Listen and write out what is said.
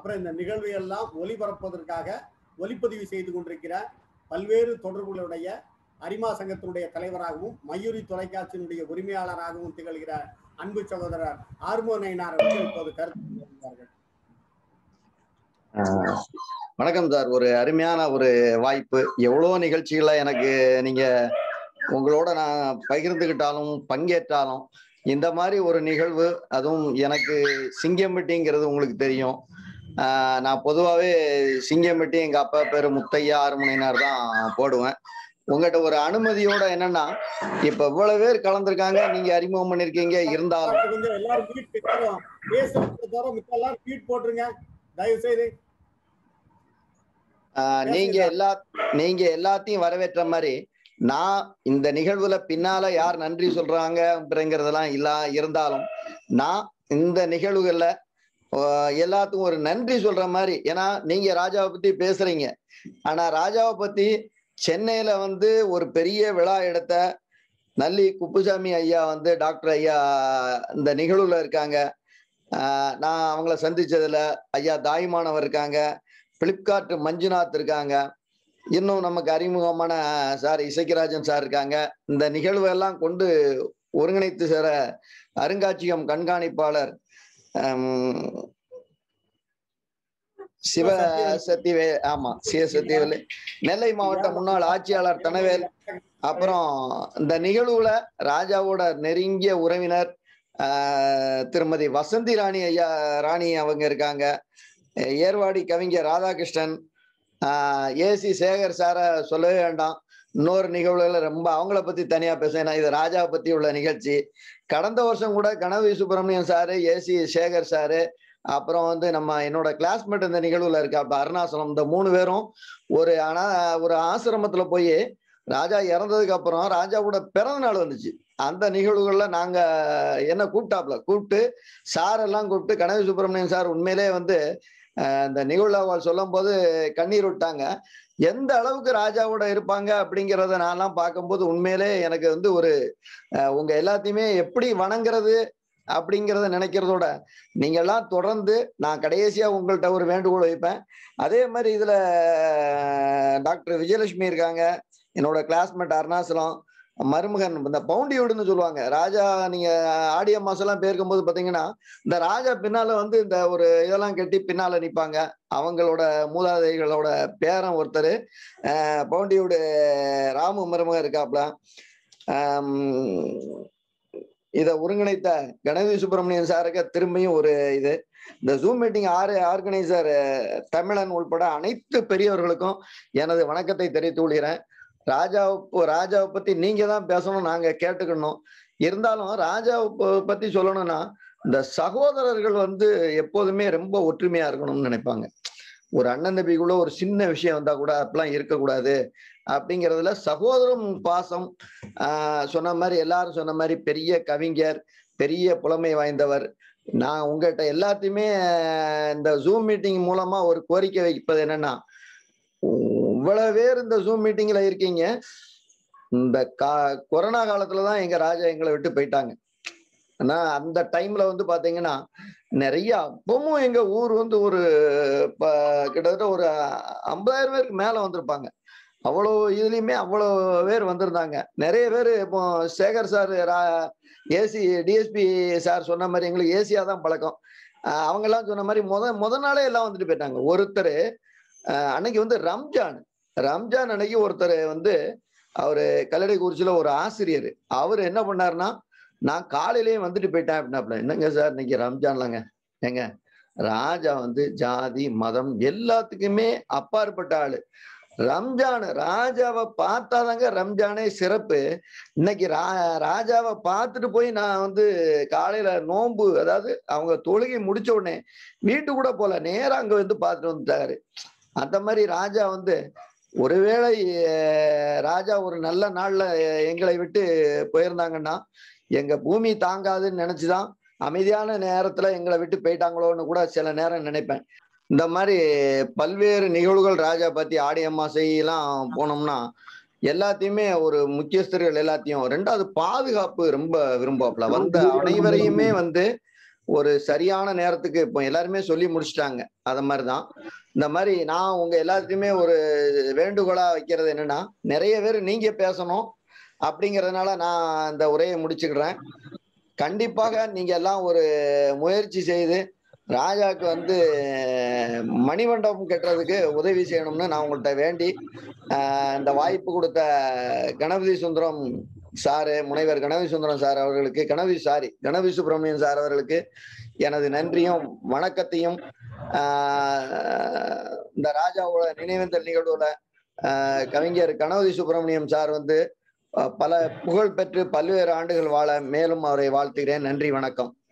அப்புறம் இந்த நிகழ்வை எல்லாம் ஒளிபரப்புவதற்காக ஒளிப்பதிவு செய்து கொண்டிருக்கிற பல்வேறு தொடர்புகளுடைய அரிமா சங்கத்தினுடைய தலைவராகவும் மயூரி தொலைக்காட்சியினுடைய உரிமையாளராகவும் திகழ்கிற அன்பு சகோதரர் ஆர்மோனைனார் அவர்கள் இப்போது கருத்து தெரிவித்தார்கள் ஆஹ் வணக்கம் சார் ஒரு அருமையான ஒரு வாய்ப்பு எவ்வளோ நிகழ்ச்சிகளை எனக்கு நீங்க உங்களோட நான் பகிர்ந்துக்கிட்டாலும் பங்கேற்றாலும் இந்த மாதிரி ஒரு நிகழ்வு அதுவும் எனக்கு சிங்கம்பட்டிங்கிறது உங்களுக்கு தெரியும் ஆஹ் நான் பொதுவாகவே சிங்கம்பட்டி எங்க அப்பா பேரு முத்தையா ஆறுமுனைனார் தான் போடுவேன் உங்ககிட்ட ஒரு அனுமதியோட என்னன்னா இப்ப இவ்வளவு பேர் கலந்துருக்காங்க நீங்க அறிமுகம் பண்ணிருக்கீங்க இருந்தாலும் அப்ப கொஞ்சம் எல்லாரும் மீட் பேசுறோம் பேசுறத தவிர மித்த எல்லாரும் மீட் போட்டுருங்க தயவு செய்து ஆஹ் நீங்க எல்லா நீங்க எல்லாத்தையும் வரவேற்ற மாதிரி நான் இந்த நிகழ்வுல பின்னால யார் நன்றி சொல்றாங்க அப்படிங்கிறதெல்லாம் இல்ல இருந்தாலும் நான் இந்த நிகழ்வுகள்ல ஆஹ் எல்லாத்துக்கும் ஒரு நன்றி சொல்ற மாதிரி ஏன்னா நீங்க ராஜாவை பத்தி பேசுறீங்க ஆனா ராஜாவை பத்தி சென்னையில வந்து ஒரு பெரிய விழா எடுத்த நல்லி குப்புசாமி ஐயா வந்து டாக்டர் ஐயா இந்த நிகழ்வுல இருக்காங்க ஆஹ் நான் அவங்கள சந்திச்சதுல ஐயா தாய்மானவர் இருக்காங்க பிளிப்கார்ட் மஞ்சுநாத் இருக்காங்க இன்னும் நமக்கு அறிமுகமான சார் இசைக்கராஜன் சார் இருக்காங்க இந்த நிகழ்வு எல்லாம் கொண்டு ஒருங்கிணைத்து சேர அருங்காட்சியகம் கண்காணிப்பாளர் ஹம், சிவ சத்திவே ஆமா சிவ சத்தியவேலு நெல்லை மாவட்ட முன்னாள் ஆட்சியாளர் தனவேல் அப்புறம் இந்த நிகழ்வுல ராஜாவோட நெருங்கிய உறவினர் ஆஹ், திருமதி வசந்தி ராணி ஐயா ராணி அவங்க இருக்காங்க ஏர்வாடி கவிஞர் ராதாகிருஷ்ணன் ஏசி சேகர் சாரை சொல்லவே வேண்டாம் இன்னொரு நிகழ்வுல ரொம்ப அவங்கள பத்தி தனியா பேச ஏன்னா இது ராஜாவை பத்தி உள்ள நிகழ்ச்சி கடந்த வருஷம் கூட கனவி Subramanian sir AC Sekar sir அப்புறம் வந்து நம்ம என்னோட கிளாஸ்மேட் இந்த நிகழ்வுல இருக்கா அப்ப அருணாசலம் இந்த மூணு பேரும் ஒரு ஆனா ஒரு ஆசிரமத்துல போய் ராஜா இறந்ததுக்கு அப்புறம் ராஜாவோட பிறந்த நாள் வந்துச்சு அந்த நிகழ்வுகள்ல நாங்க என்ன கூப்பிட்டாப்ல கூப்பிட்டு சார் எல்லாம் கூப்பிட்டு கனவி சுப்பிரமணியன் சார் உண்மையிலே வந்து அஹ் இந்த நிகழ்வு அவள் சொல்லும் போது கண்ணீர் விட்டாங்க எந்த அளவுக்கு ராஜாவோட இருப்பாங்க அப்படிங்கிறத நான்லாம் பார்க்கும்போது உண்மையிலே எனக்கு வந்து ஒரு அஹ் உங்க எல்லாத்தையுமே எப்படி வணங்குறது அப்படிங்கிறத நினைக்கிறதோட நீங்க எல்லாம் தொடர்ந்து நான் கடைசியா உங்கள்கிட்ட ஒரு வேண்டுகோள் வைப்பேன் அதே மாதிரி இதுல அஹ், டாக்டர் விஜயலட்சுமி இருக்காங்க என்னோட கிளாஸ்மேட் அருணாசலம் மருமகன் இந்த பவுண்டியோடுன்னு சொல்லுவாங்க ராஜா நீங்க ஆடியோ மாசம் எல்லாம் போயிருக்கும்போது பாத்தீங்கன்னா இந்த ராஜா பின்னால வந்து இந்த ஒரு இதெல்லாம் கட்டி பின்னால நிப்பாங்க அவங்களோட மூதாதைகளோட பேரன் ஒருத்தர் பவுண்டியோட ராமு மருமகன் இருக்காப்ல ஆம், இதை ஒருங்கிணைத்த கணபதி சுப்பிரமணியன் சாருக்கு திரும்பியும் ஒரு இது இந்த ஜூம் மீட்டிங் ஆறு ஆர்கனைசர் தமிழன் உள்பட அனைத்து பெரியவர்களுக்கும் எனது வணக்கத்தை தெரிவித்து கொள்கிறேன் ராஜாவை ராஜாவை பத்தி நீங்க தான் பேசணும் நாங்க கேட்டுக்கணும் இருந்தாலும் ராஜாவை ப- பத்தி சொல்லணும்னா இந்த சகோதரர்கள் வந்து எப்போதுமே ரொம்ப ஒற்றுமையா இருக்கணும்னு நினைப்பாங்க ஒரு அண்ணன் தம்பிக்குள்ள ஒரு சின்ன விஷயம் வந்தா கூட அப்பெல்லாம் இருக்கக்கூடாது அப்படிங்கிறதுல சகோதரம் பாசம் ஆஹ் சொன்ன மாதிரி எல்லாரும் சொன்ன மாதிரி பெரிய கவிஞர் பெரிய புலமை வாய்ந்தவர் நான் உங்ககிட்ட எல்லாத்தையுமே ஆஹ் இந்த ஜூம் மீட்டிங் மூலமா ஒரு கோரிக்கை வைப்பது என்னன்னா இவ்வளவு பேர் இந்த ஜூம் மீட்டிங்ல இருக்கீங்க இந்த கா கொரோனா காலத்துல தான் எங்க ராஜா எங்களை விட்டு போயிட்டாங்க ஆனா அந்த டைம்ல வந்து பாத்தீங்கன்னா நிறைய அப்பவும் எங்க ஊர் வந்து ஒரு ப- கிட்டத்தட்ட ஒரு ஐம்பதாயிரம் பேருக்கு மேல வந்திருப்பாங்க அவ்வளோ இதுலயுமே அவ்வளோ பேர் வந்திருந்தாங்க நிறைய பேர் இப்போ Sekar sir AC DSP sir சொன்ன மாதிரி எங்களுக்கு ஏசியா தான் பழக்கம் ஆஹ் அவங்க எல்லாம் சொன்ன மாதிரி முத முத நாளே எல்லாம் வந்துட்டு போயிட்டாங்க ஒருத்தர் அன்னைக்கு வந்து ரம்ஜான் ரம்ஜான் அன்னைக்கு ஒருத்தர் வந்து அவரு கல்லடை குறிச்சியில ஒரு ஆசிரியர் அவர் என்ன பண்ணாருன்னா நான் காலையிலேயே வந்துட்டு போயிட்டேன் அப்படின்னாப்ல என்னங்க சார் இன்னைக்கு ரம்ஜான்லங்க ஏங்க ராஜா வந்து ஜாதி மதம் எல்லாத்துக்குமே அப்பாற்பட்ட ஆளு ரம்ஜான் ராஜாவை பார்த்தாதாங்க ரம்ஜானே சிறப்பு இன்னைக்கு ரா ராஜாவை பார்த்துட்டு போய் நான் வந்து காலையில நோன்பு அதாவது அவங்க தொழுகை முடிச்ச உடனே வீட்டு கூட போல நேரா அங்க வந்து பார்த்துட்டு வந்துட்டாரு அந்த மாதிரி ராஜா வந்து ஒருவேளை அஹ், ராஜா ஒரு நல்ல நாள்ல அஹ், எங்களை விட்டு போயிருந்தாங்கன்னா எங்க பூமி தாங்காதுன்னு நினைச்சுதான் அமைதியான நேரத்துல எங்களை விட்டு போயிட்டாங்களோன்னு கூட சில நேரம் நினைப்பேன் இந்த மாதிரி பல்வேறு நிகழ்வுகள் ராஜா பத்தி ஆடி அம்மாசையெல்லாம் போனோம்னா எல்லாத்தையுமே ஒரு முக்கியஸ்தர்கள் எல்லாத்தையும் ரெண்டாவது பாதுகாப்பு ரொம்ப விரும்பாப்புல வந்த அனைவரையுமே வந்து ஒரு சரியான நேரத்துக்கு இப்போ எல்லாருமே சொல்லி முடிச்சிட்டாங்க அத மாதிரிதான் இந்த மாதிரி நான் உங்க எல்லாத்தையுமே ஒரு வேண்டுகோளா வைக்கிறது என்னன்னா நிறைய பேர் நீங்க பேசணும் அப்படிங்கறதுனால நான் இந்த உரையை முடிச்சுக்கிறேன் கண்டிப்பாக நீங்க எல்லாம் ஒரு முயற்சி செய்து ராஜாக்கு வந்து மணிமண்டபம் கட்டுறதுக்கு உதவி செய்யணும்னு நான் உங்கள்கிட்ட வேண்டி ஆஹ் இந்த வாய்ப்பு கொடுத்த கணபதி சுந்தரம் சாரு முனைவர் கணபதி சுந்தரம் சார் அவர்களுக்கு கணபதி சாரி கணபதி சுப்பிரமணியன் சார் அவர்களுக்கு எனது நன்றியும் வணக்கத்தையும் ஆஹ் இந்த ராஜாவோட நினைவேந்தல் நிகழ்வுல ஆஹ் கவிஞர் கணபதி சுப்பிரமணியம் சார் வந்து அஹ் பல புகழ் பெற்று பல்வேறு ஆண்டுகள் வாழ மேலும் அவரை வாழ்த்துகிறேன் நன்றி வணக்கம்